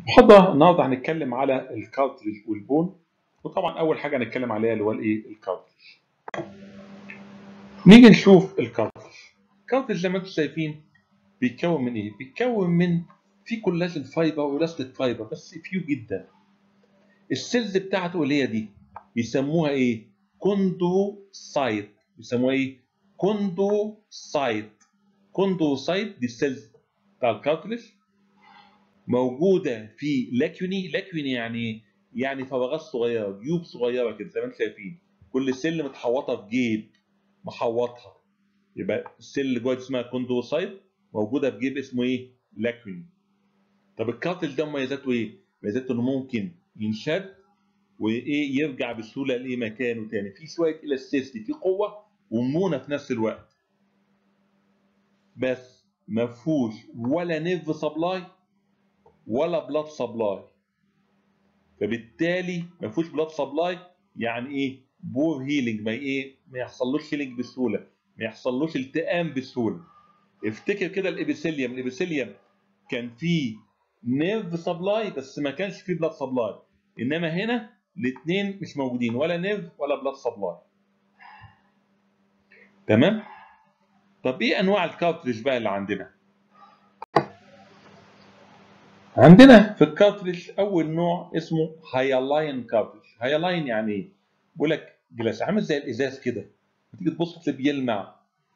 محاضرة النهارده هنتكلم على الكارتريج والبون وطبعا أول حاجة هنتكلم عليها اللي هو الإيه؟ الكارتريج. نيجي نشوف الكارتريج. الكارتريج زي ما انتم شايفين بيتكون من إيه؟ بيتكون من في كولاجين فايبر ولاستيك فايبر بس فيو جدا. السيلز بتاعته اللي هي دي بيسموها إيه؟ كوندوسايت بيسموها إيه؟ كوندوسايت. كوندوسايت دي السيلز بتاع الكارتريج موجوده في لاكيوني لاكيوني يعني يعني فراغات صغيره جيوب صغيره كده زي ما انتم شايفين كل سيل متحوطه في جيب محوطها يبقى السيل اللي جوه اسمها كوندوسايت موجوده في جيب اسمه ايه؟ لاكيوني طب الكارتل ده مميزاته ايه؟ مميزاته انه ممكن ينشد وايه يرجع بسهوله لايه مكانه تاني في شويه الاستيستي في قوه ومونه في نفس الوقت بس ما فيهوش ولا نيرف سبلاي ولا بلاد سبلاي فبالتالي ما فيهوش بلاد سبلاي يعني ايه بور هيلينج ما ايه ما يحصلوش هيلينج بسهوله ما يحصلوش التئام بسهوله افتكر كده الابيثيليوم الابيثيليوم كان فيه نيرف سبلاي بس ما كانش فيه بلاد سبلاي انما هنا الاثنين مش موجودين ولا نيرف ولا بلاد سبلاي تمام طب ايه انواع الكارتريج بقى اللي عندنا عندنا في الكارتريج اول نوع اسمه هايلاين كارتريج هايلاين يعني ايه بيقول لك جلاس عامل زي الازاز كده تيجي تبص تلاقيه بيلمع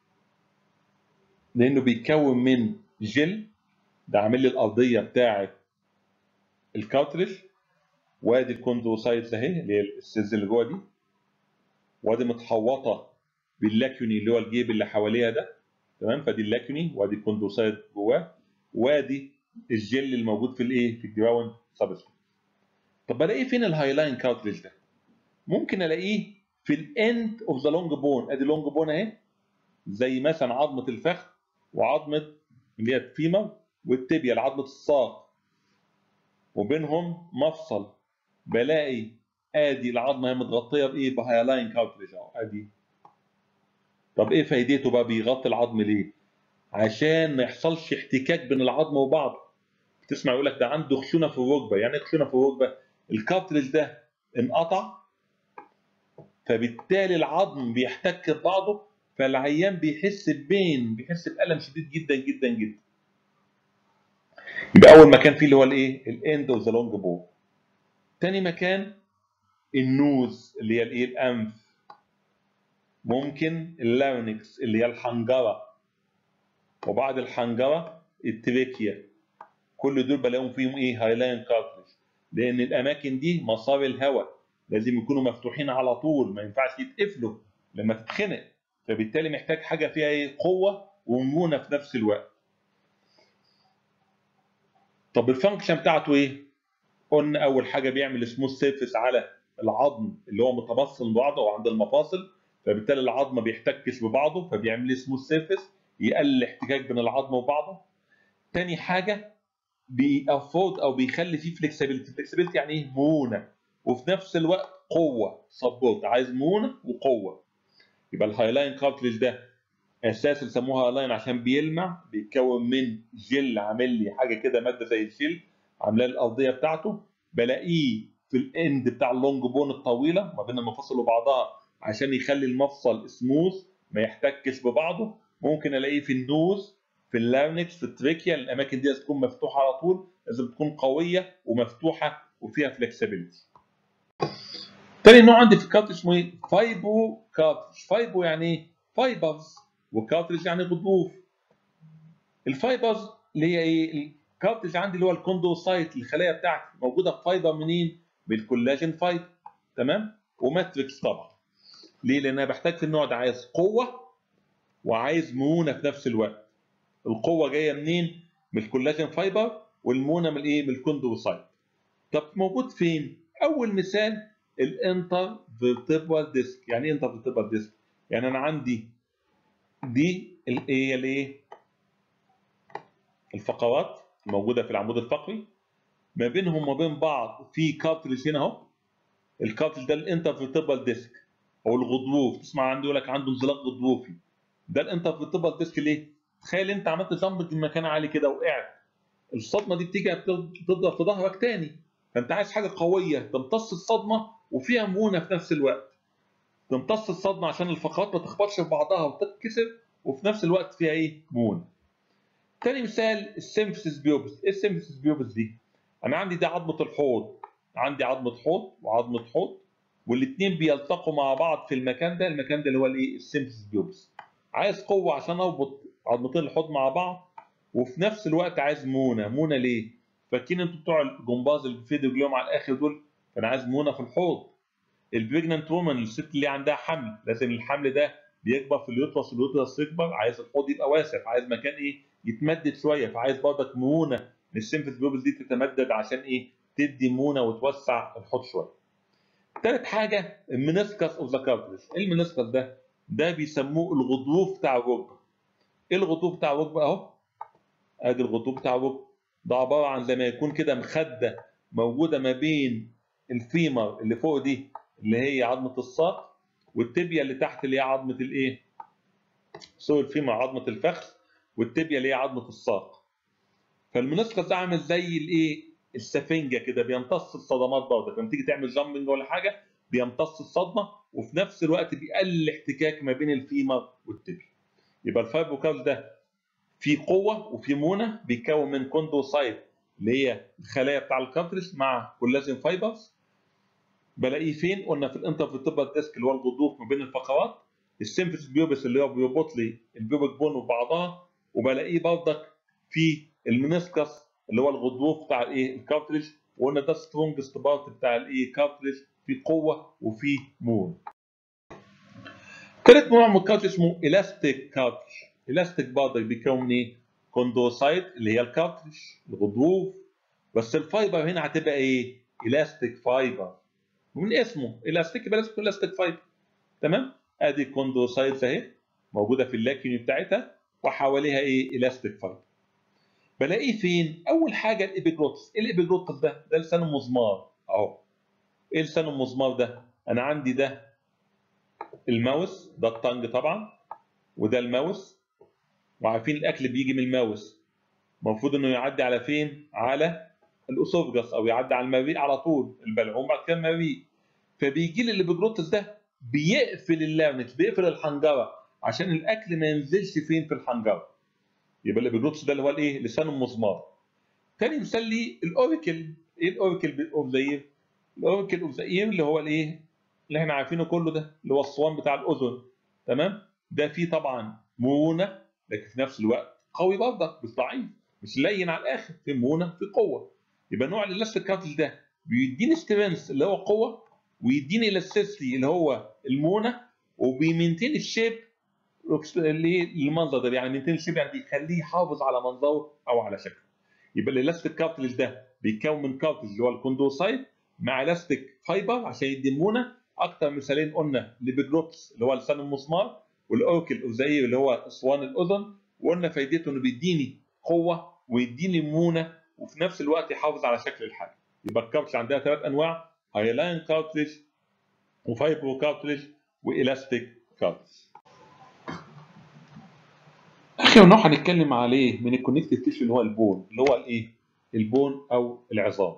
لانه بيتكون من جل ده عامل لي الارضيه بتاعه الكارتريج وادي الكوندوسايتس اهي اللي هي السيلز اللي جوه دي وادي متحوطه باللاكيوني اللي هو الجيب اللي حواليها ده تمام فدي اللاكيوني وادي الكوندوسايت جواه وادي الجل الموجود في الايه في الجراوند سبستريت طب بلاقيه فين الهايلاين كارتريج ده ممكن الاقيه في الاند اوف ذا لونج بون ادي لونج بون اهي زي مثلا عظمه الفخذ وعظمه اللي هي الفيمر والتibia عظمه الساق وبينهم مفصل بلاقي ادي العظمه هي متغطيه بايه بهايلاين كارتريج اهو ادي طب ايه فايدته بقى بيغطي العظم ليه عشان ما يحصلش احتكاك بين العظم وبعض تسمع يقول لك ده عنده خشونه في الركبه يعني ايه خشونه في الركبه الكارتريج ده انقطع فبالتالي العظم بيحتك ببعضه فالعيان بيحس ببين بيحس بالم شديد جدا جدا جدا يبقى اول مكان فيه اللي هو الايه الاند اوف ذا لونج بون تاني مكان النوز اللي هي الايه الانف ممكن اللارنكس اللي هي الحنجره وبعد الحنجره التريكيا كل دول بلاقيهم فيهم ايه هايلاين كارتريج لان الاماكن دي مسار الهواء لازم يكونوا مفتوحين على طول ما ينفعش يتقفلوا لما تتخنق فبالتالي محتاج حاجه فيها ايه قوه ومرونه في نفس الوقت طب الفانكشن بتاعته ايه قلنا اول حاجه بيعمل سموث سيرفيس على العظم اللي هو متبصل ببعضه او عند المفاصل فبالتالي العظم ما بيحتكش ببعضه فبيعمل لي سموث سيرفيس يقلل الاحتكاك بين العظم وبعضه تاني حاجه بيأفورد او بيخلي فيه فلكسبيليتي فلكسبيليتي يعني ايه مرونه وفي نفس الوقت قوه سبورت عايز مرونه وقوه يبقى الهايلاين كارتريج ده اساس بيسموها هايلاين عشان بيلمع بيتكون من جل عامل لي حاجه كده ماده زي الجل عامله لي الارضيه بتاعته بلاقيه في الاند بتاع اللونج بون الطويله ما بين المفاصل وبعضها عشان يخلي المفصل سموث ما يحتكش ببعضه ممكن الاقيه في النوز في اللارنكس في التريكيا الاماكن دي لازم تكون مفتوحه على طول لازم تكون قويه ومفتوحه وفيها فلكسبيليتي تاني نوع عندي في الكارتريج اسمه ايه فايبو كارتريج فايبو يعني ايه فايبرز وكارتريج يعني غضروف الفايبرز اللي هي ايه الكارتريج عندي اللي هو الكوندوسايت الخلايا بتاعتي موجوده في فايبر منين بالكولاجين فايبر تمام وماتريكس طبعا ليه لان انا بحتاج في النوع ده عايز قوه وعايز مرونه في نفس الوقت القوه جايه منين من الكولاجين فايبر والمونه من الايه من الكوندروسايت طب موجود فين اول مثال الانتر فيرتبرال ديسك يعني ايه انتر فيرتبرال ديسك يعني انا عندي دي الايه الايه الفقرات موجوده في العمود الفقري ما بينهم وما بين بعض في كارتريج هنا اهو الكارتريج ده الانتر فيرتبرال ديسك او الغضروف تسمع عنده يقول لك عنده انزلاق غضروفي ده الانتر فيرتبرال ديسك ليه؟ تخيل انت عملت جامب من مكان عالي كده وقعت الصدمه دي بتيجي تضرب في ظهرك تاني فانت عايز حاجه قويه تمتص الصدمه وفيها مرونه في نفس الوقت تمتص الصدمه عشان الفقرات ما تخبطش في بعضها وتتكسر وفي نفس الوقت فيها ايه مرونه تاني مثال السيمفيسيس بيوبس ايه السيمفيسيس بيوبس دي انا عندي ده عظمه الحوض عندي عظمه حوض وعظمه حوض والاثنين بيلتقوا مع بعض في المكان ده المكان ده اللي هو الايه السيمفيسيس بيوبس عايز قوه عشان اربط عظمتين الحوض مع بعض وفي نفس الوقت عايز مونه مونه ليه فاكرين انتوا بتوع الجمباز اللي بيفيدوا رجليهم على الاخر دول فانا عايز مونه في الحوض البريجننت وومن الست اللي عندها حمل لازم الحمل ده بيكبر في اليوترس اليوترس يكبر عايز الحوض يبقى واسع عايز مكان ايه يتمدد شويه فعايز برضك مونه السيمفيس بيوبس دي تتمدد عشان ايه تدي مونه وتوسع الحوض شويه ثالث حاجه المنسكس اوف ذا كارتريج ايه المنسكس ده ده بيسموه الغضروف بتاع الركبه ايه الغضروف بتاع الركبه اهو ادي الغضروف بتاع الركبه ده عباره عن زي ما يكون كده مخده موجوده ما بين الفيمر اللي فوق دي اللي هي عظمه الساق والتبيه اللي تحت اللي هي عظمه الايه سوري الفيمر عظمه الفخذ والتبيه اللي هي عظمه الساق فالمنسكس ده عامل زي الايه السفنجه كده بيمتص الصدمات برضه لما تيجي تعمل جامبنج ولا حاجه بيمتص الصدمه وفي نفس الوقت بيقلل الاحتكاك ما بين الفيمر والتبيه يبقى الفايبروكارد ده في قوه وفي مونه بيتكون من كوندوسايت اللي هي الخلايا بتاع الكارتريج مع كولاجين فايبرز بلاقيه فين؟ قلنا في الانترفيرتبرال ديسك اللي هو الغضروف ما بين الفقرات السيمفيس بيوبس اللي هو بيربط لي البيوبك بون وبعضها وبلاقيه برضك في المنسكس اللي هو الغضروف بتاع الايه الكارتريج وقلنا ده سترونجست بارت بتاع الايه كارتريج في قوه وفي مون ثالث نوع من الكارتريج اسمه الاستيك كارتريج الاستيك برضك بيكون من ايه كوندوسايت اللي هي الكارتريج الغضروف بس الفايبر هنا هتبقى ايه الاستيك فايبر ومن اسمه الاستيك يبقى لازم تكون الاستيك فايبر تمام ادي كوندوسايتس اهي موجوده في اللاكيون بتاعتها وحواليها ايه الاستيك فايبر بلاقيه فين اول حاجه الابيجلوتس ايه الابيجلوتس ده ده لسان المزمار اهو ايه لسان المزمار ده انا عندي ده الماوس ده الطنج طبعا وده الماوس وعارفين الاكل بيجي من الماوس المفروض انه يعدي على فين على الاسوفجس او يعدي على المريء على طول البلعوم بعد كده المريء فبيجي لي الابيجلوتس ده بيقفل اللارنكس بيقفل الحنجره عشان الاكل ما ينزلش فين في الحنجره يبقى الابيجلوتس ده اللي هو الايه لسان المزمار تاني مثال لي الاوريكل ايه الاوريكل اوف ذا اير الاوريكل اوف ذا اير اللي هو الايه اللي احنا عارفينه كله ده اللي هو الصوان بتاع الاذن تمام ده فيه طبعا مرونه لكن في نفس الوقت قوي برضك مش ضعيف مش لين على الاخر في مرونه في قوه يبقى نوع الالاستيك كارتج ده بيديني سترينث اللي هو قوه ويديني الاستيسلي اللي هو المونه وبيمنتين الشيب للمنظر ده يعني مينتين الشيب يعني بيخليه يحافظ على منظره او على شكله يبقى الالاستيك كارتلج ده بيتكون من كارتلج اللي هو الكوندوسايت مع الاستيك فايبر عشان يدي المونه اكتر مثالين قلنا ليبيجلوتس اللي هو لسان المسمار والاوركل اوزاير اللي هو اسوان الاذن وقلنا فايدته انه بيديني قوه ويديني مونه وفي نفس الوقت يحافظ على شكل الحاجه يبقى الكارتلج عندها ثلاث انواع هايلاين كارتلج وفايبرو كارتلج والاستيك كارتلج اخر نوع هنتكلم عليه من الكونكتيف تيشو اللي هو البون اللي هو الايه البون او العظام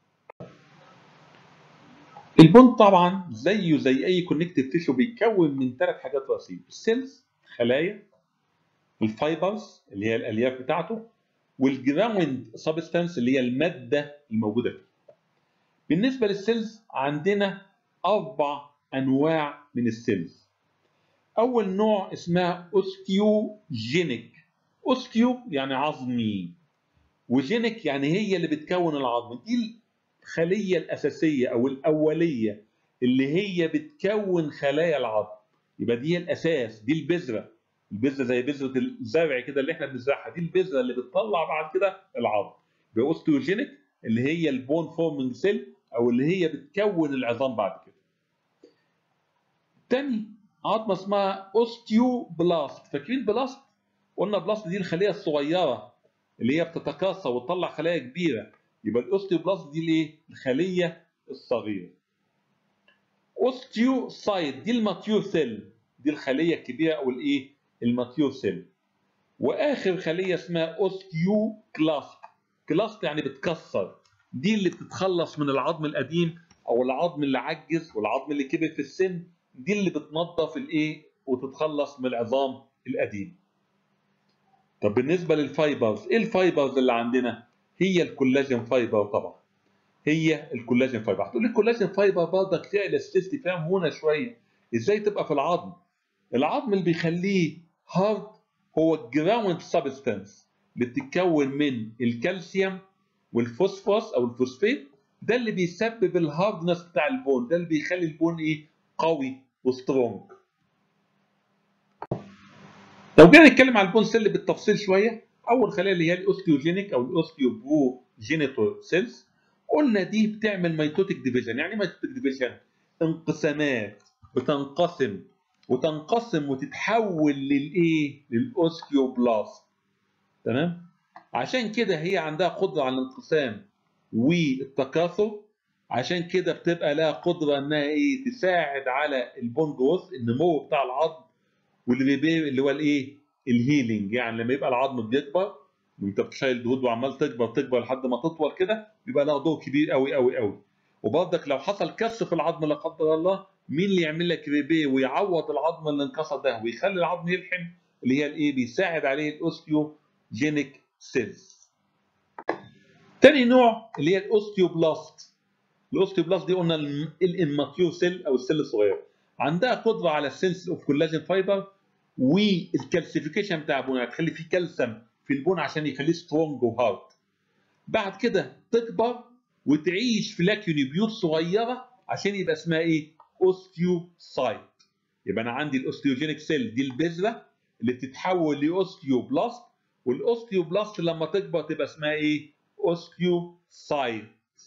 البون طبعا زيه زي اي كونكتيف تيشو بيتكون من ثلاث حاجات رئيسيه السيلز خلايا الفايبرز اللي هي الالياف بتاعته والجراوند سبستانس اللي هي الماده الموجوده فيه بالنسبه للسيلز عندنا اربع انواع من السيلز اول نوع اسمها اوستيوجينيك اوستيو يعني عظمي وجينيك يعني هي اللي بتكون العظم دي الخليه الاساسيه او الاوليه اللي هي بتكون خلايا العظم يبقى دي الاساس دي البذره البذره زي بذره الزرع كده اللي احنا بنزرعها دي البذره اللي بتطلع بعد كده العظم يبقى اوستيوجينيك اللي هي البون فورمنج سيل او اللي هي بتكون العظام بعد كده تاني عظمه اسمها اوستيوبلاست فاكرين بلاست قلنا بلاست دي الخليه الصغيره اللي هي بتتكاثر وتطلع خلايا كبيره يبقى الاوستيوبلاست دي الايه الخليه الصغيره اوستيوسايت دي الماتيور سيل دي الخليه الكبيره او الايه الماتيور سيل واخر خليه اسمها اوستيوكلاست كلاست يعني بتكسر دي اللي بتتخلص من العظم القديم او العظم اللي عجز والعظم اللي كبر في السن دي اللي بتنظف الايه وتتخلص من العظام القديم طب بالنسبه للفايبرز ايه الفايبرز اللي عندنا هي الكولاجين فايبر طبعا هي الكولاجين فايبر هتقول لي الكولاجين فايبر برضك فيها الاستيستي فاهم هنا شويه ازاي تبقى في العظم العظم اللي بيخليه هارد هو الجراوند سبستانس اللي بتتكون من الكالسيوم والفوسفورس او الفوسفيت ده اللي بيسبب الهاردنس بتاع البون ده اللي بيخلي البون ايه قوي وسترونج لو جينا نتكلم على البون سيل بالتفصيل شويه اول خليه اللي هي الاوستيوجينيك او الاوستيوبروجينيتور سيلز قلنا دي بتعمل ميتوتيك ديفيجن يعني ميتوتيك ديفيجن انقسامات بتنقسم وتنقسم وتتحول للايه للاوستيوبلاست تمام عشان كده هي عندها قدره على الانقسام والتكاثر عشان كده بتبقى لها قدره انها ايه تساعد على البون جروث النمو بتاع العظم واللي بيبقى اللي هو الايه الهيلينج يعني لما يبقى العظم بيكبر وانت بتشيل دهود وعمال تكبر تكبر لحد ما تطول كده بيبقى لها دور كبير قوي قوي قوي وبرضك لو حصل كسر في العظم لا قدر الله مين اللي يعمل لك ريبيه ويعوض العظم اللي انكسر ده ويخلي العظم يلحم اللي هي الايه بيساعد عليه الاوستيوجينيك سيلز تاني نوع اللي هي الاوستيوبلاست الاوستيوبلاست دي قلنا الاماتيور سيل او السيل الصغير عندها قدره على السيلز اوف كولاجين فايبر والكالسيفيكيشن بتاع البون يعني تخلي فيه كالسيوم في البون عشان يخليه سترونج وهارد بعد كده تكبر وتعيش في لاكيونيبيوت صغيره عشان يبقى اسمها ايه اوستيوسايت يبقى انا عندي الاوستيوجينيك سيل دي البذره اللي بتتحول لاوستيوبلاست والاوستيوبلاست لما تكبر تبقى اسمها ايه اوستيوسايت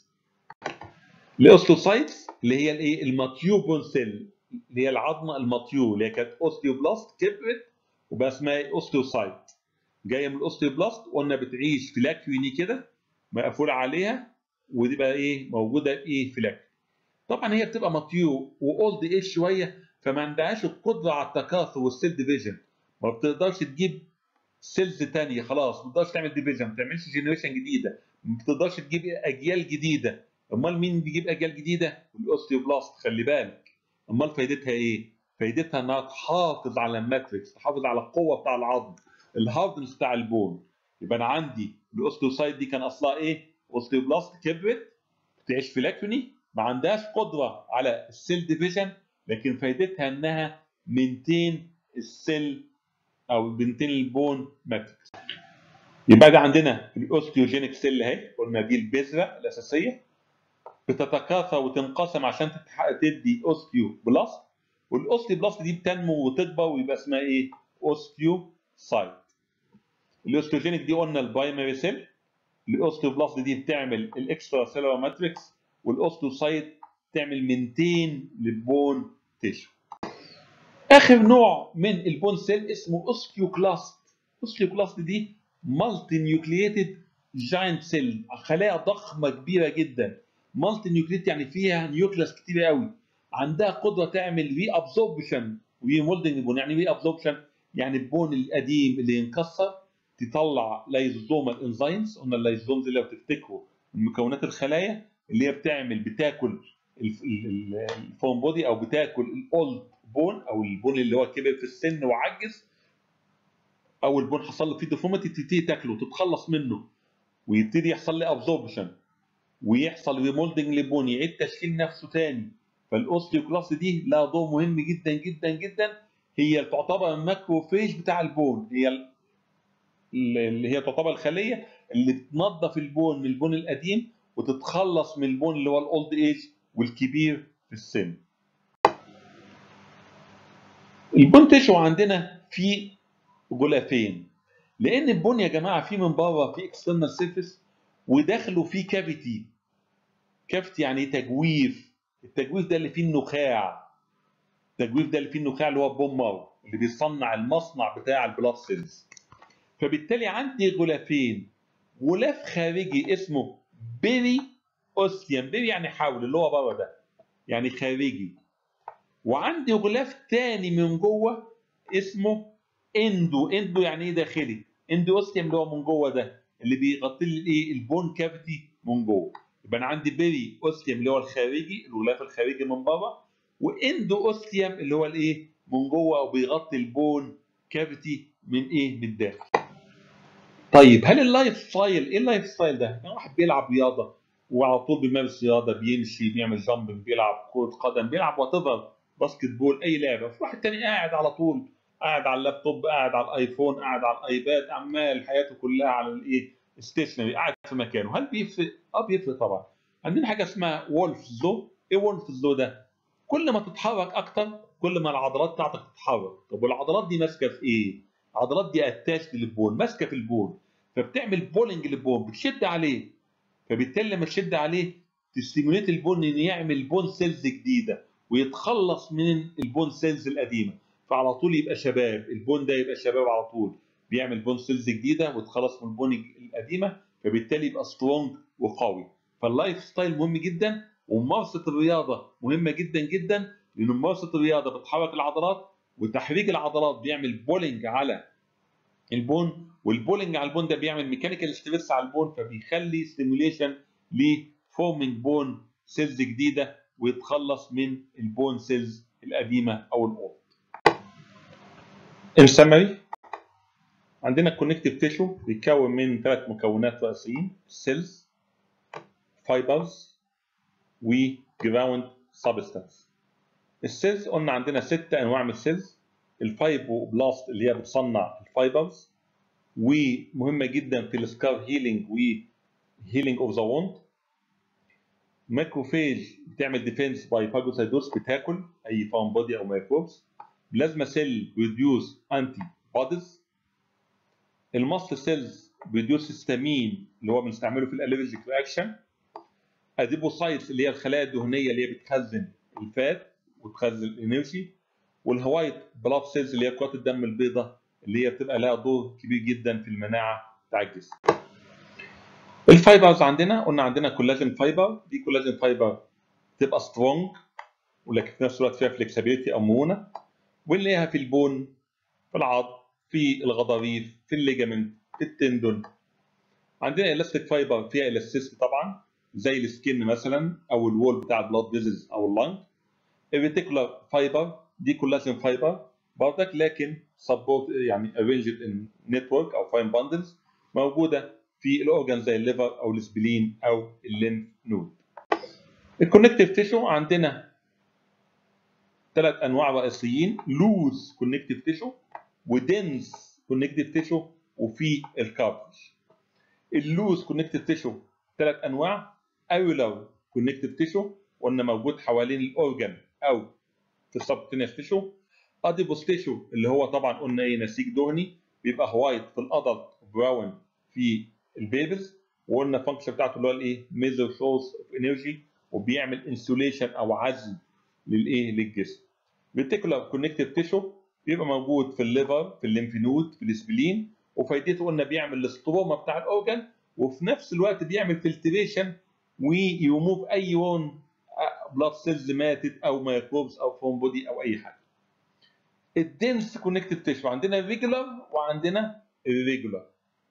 الاوستيوسايتس اللي هي الايه الماتيوبون سيل اللي هي العظمه المطيور اللي هي كانت اوستيوبلاست كبرت وبقى اسمها اوستيوسايت جايه من الاوستيوبلاست قلنا بتعيش في لاكيوني كده مقفول عليها ودي بقى ايه موجوده ايه في لاكيوني طبعا هي بتبقى مطيور واولد ايج شويه فما عندهاش القدره على التكاثر والسيل ديفيجن ما بتقدرش تجيب سيلز ثانيه خلاص ما بتقدرش تعمل ديفيجن ما بتعملش جنريشن جديده ما بتقدرش تجيب اجيال جديده امال مين بيجيب اجيال جديده الاوستيوبلاست خلي بالك امال فايدتها ايه فايدتها انها تحافظ على الماتريكس تحافظ على القوه بتاع العظم الهاردنس بتاع البون يبقى انا عندي الاوستيوسايت دي كان اصلها ايه اوستيوبلاست كبرت بتعيش في لاكوني ما عندهاش قدره على السيل ديفيجن لكن فايدتها انها منتين السيل او منتين البون ماتريكس يبقى ده عندنا الاوستيوجينيك سيل اهي قلنا دي البذره الاساسيه بتتكاثر وتنقسم عشان تدي اوستيو بلاست والاوستيو بلاست دي بتنمو وتكبر ويبقى اسمها ايه؟ اوستيو سايت. الاوستيوجينيك دي قلنا البرايمري سيل الاوستيو بلاست دي بتعمل الاكسترا سيلولار ماتريكس والاوستيوسايت تعمل منتين للبون تيشو. اخر نوع من البون سيل اسمه اوستيوكلاست. اوستيوكلاست دي مالتي نيوكلييتد جاينت سيل خلايا ضخمه كبيره جدا مالتي نيوكليت يعني فيها نيوكليس كتير قوي عندها قدره تعمل ري ابزوربشن وري مولدنج البون يعني ري ابزوربشن يعني البون القديم اللي ينكسر تطلع لايزوزومال انزيمز قلنا اللايزوزومز اللي لو تفتكروا من مكونات الخلايا اللي هي بتعمل بتاكل الفون بودي او بتاكل الاولد بون او البون اللي هو كبر في السن وعجز او البون حصل له فيه ديفورميتي تبتدي تاكله تتخلص منه ويبتدي يحصل لي ابزوربشن ويحصل ريمولدنج للبون يعيد تشكيل نفسه تاني فالاوستيوكلاست دي لها دور مهم جدا جدا جدا هي تعتبر الماكروفيج بتاع البون هي اللي هي تعتبر الخليه اللي بتنظف البون من البون القديم وتتخلص من البون اللي هو الاولد ايج والكبير في السن. البون تيشو عندنا فيه غلافين لان البون يا جماعه فيه من بره فيه اكسترنال سيرفيس وداخله فيه كافيتي كافيتي يعني تجويف التجويف ده اللي فيه النخاع التجويف ده اللي فيه النخاع اللي هو البون مارو اللي بيصنع المصنع بتاع البلاد سيلز فبالتالي عندي غلافين غلاف خارجي اسمه بيري اوسيان بيري يعني حول اللي هو بره ده يعني خارجي وعندي غلاف تاني من جوه اسمه اندو اندو يعني ايه داخلي اندو اوسيان اللي هو من جوه ده اللي بيغطي لي الايه البون كافيتي من جوه يبقى انا عندي بيري اوستيوم اللي هو الخارجي الغلاف الخارجي من بره واندو اوستيوم اللي هو الايه من جوه وبيغطي البون كافيتي من ايه من الداخل طيب هل اللايف ستايل ايه اللايف ستايل ده؟ يعني واحد بيلعب رياضه وعلى طول بيمارس رياضه بيمشي بيعمل جامبنج بيلعب كره قدم بيلعب وات ايفر باسكت بول اي لعبه في واحد تاني قاعد على طول قاعد على اللابتوب قاعد على الايفون قاعد على الايباد عمال حياته كلها على الايه ستيشنري قاعد في مكانه هل بيفرق؟ اه بيفرق طبعا عندنا حاجه اسمها وولف زو ايه وولف زو ده؟ كل ما تتحرك اكتر كل ما العضلات بتاعتك تتحرك طب والعضلات دي ماسكه في ايه؟ العضلات دي اتاش للبون ماسكه في البون فبتعمل بولنج للبون بتشد عليه فبالتالي لما تشد عليه تستيموليت البون ان يعمل بون سيلز جديده ويتخلص من البون سيلز القديمه فعلى طول يبقى شباب البون ده يبقى شباب على طول بيعمل بون سيلز جديده ويتخلص من البون القديمه فبالتالي يبقى سترونج وقوي فاللايف ستايل مهم جدا وممارسه الرياضه مهمه جدا جدا لان ممارسه الرياضه بتحرك العضلات وتحريك العضلات بيعمل بولينج على البون والبولينج على البون ده بيعمل ميكانيكال ستريس على البون فبيخلي ستيموليشن لفورمينج بون سيلز جديده ويتخلص من البون سيلز القديمه او الاولد. ان سمري عندنا الكونكتيف تيشو بيتكون من ثلاث مكونات رئيسيين سيلز فايبرز وجراوند سبستانس. السيلز قلنا عندنا ست انواع من السيلز الفايبو بلاست اللي هي بتصنع الفايبرز ومهمه جدا في السكار هيلينج وهيلينج اوف ذا ووند ماكروفيج بتعمل ديفنس باي فاجوسايدوس بتاكل اي فارم بودي او ميكروبس بلازما سيل بروديوس انتي بوديز الماست سيلز بروديوس هيستامين اللي هو بنستعمله في الالرجيك رياكشن اديبوسايتس اللي هي الخلايا الدهنيه اللي هي بتخزن الفات وتخزن الانرجي والهوايت بلاد سيلز اللي هي كرات الدم البيضاء اللي هي بتبقى لها دور كبير جدا في المناعه بتاع الجسم. الفايبرز عندنا قلنا عندنا كولاجين فايبر دي كولاجين فايبر تبقى سترونج ولكن في نفس الوقت فيها فلكسبيليتي او مرونه ونلاقيها في البون في العظم في الغضاريف في الليجامنت في التندون عندنا الاستيك فايبر فيها الاستيسم طبعا زي السكين مثلا او الوول بتاع البلاد فيزلز او اللنج الريتيكولار فايبر دي كولاجين فايبر برضك لكن سبورت يعني arranged in network او فاين باندلز موجوده في الاورجان زي الليفر او السبلين او الليمف نود. الكونكتيف تيشو عندنا ثلاث انواع رئيسيين لوز كونكتيف تيشو ودنس كونكتيف تيشو وفي الكارتج. اللوز كونكتيف تيشو ثلاث انواع اولر كونكتيف تيشو قلنا موجود حوالين الاورجان او في السبتينيس تيشو اديبوس تيشو اللي هو طبعا قلنا ايه نسيج دهني بيبقى هوايت في الادلت براون في البيبيز وقلنا الفانكشن بتاعته اللي هو الايه ميزر سورس اوف انرجي وبيعمل انسوليشن او عزل للايه للجسم ريتيكولار كونكتيف تيشو بيبقى موجود في الليفر في الليمف نود في السبلين وفايدته قلنا بيعمل الاستروما بتاع الاورجان وفي نفس الوقت بيعمل فلتريشن ويموف اي وون بلاد سيلز ماتت او ميكروبس او فوم بودي او اي حاجه الدنس كونكتيف تيشو عندنا الريجولار وعندنا الريجولار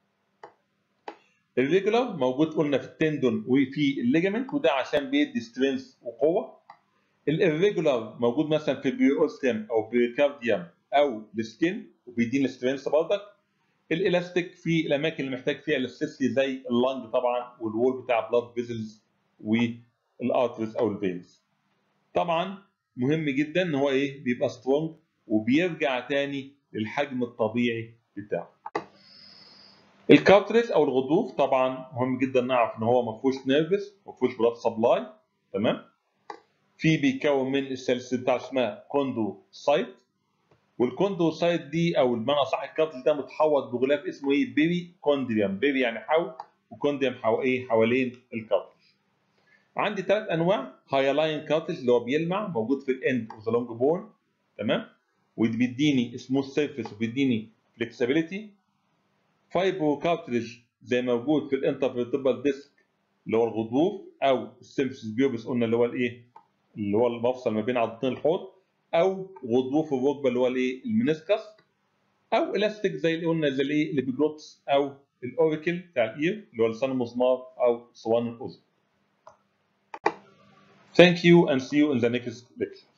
الريجولار موجود قلنا في التندون وفي الليجامنت وده عشان بيدي سترينث وقوه الريجولار موجود مثلا في البيوستيم او بيركارديوم او السكين وبيديني سترينث برضك الالاستيك في الاماكن اللي محتاج فيها الاستيسي زي اللنج طبعا والوول بتاع بلاد فيزلز والارترز او الفينز طبعا مهم جدا ان هو ايه بيبقى سترونج وبيرجع تاني للحجم الطبيعي بتاعه. الكارتريج او الغضروف طبعا مهم جدا نعرف ان هو ما فيهوش نيرفس ما فيهوش بلاد سبلاي تمام؟ في بيتكون من السلسله بتاع اسمها كوندوسايت والكوندوسايت دي او بمعنى صح الكارتريج ده متحوط بغلاف اسمه ايه؟ بيري كوندريوم بيري يعني حول وكوندريوم حو ايه حوالين الكارتريج. عندي ثلاث انواع هايلاين كارتريج اللي هو بيلمع موجود في الاند اوف ذا لونج بون تمام؟ وبيديني سموث سيرفيس وبيديني فلكسبيليتي فايبرو كارتريج زي موجود في الانترفيرتبرال ديسك اللي هو الغضروف او السيمفيسيس بيوبس قلنا اللي هو الايه اللي هو المفصل ما بين عضلتين الحوض او غضروف الركبه اللي هو الايه المنسكس او الاستيك زي اللي قلنا زي الايه الابيجلوتس او الاوريكل بتاع الاير اللي هو لسان المزمار او صوان الاذن Thank you and see you in the next lecture.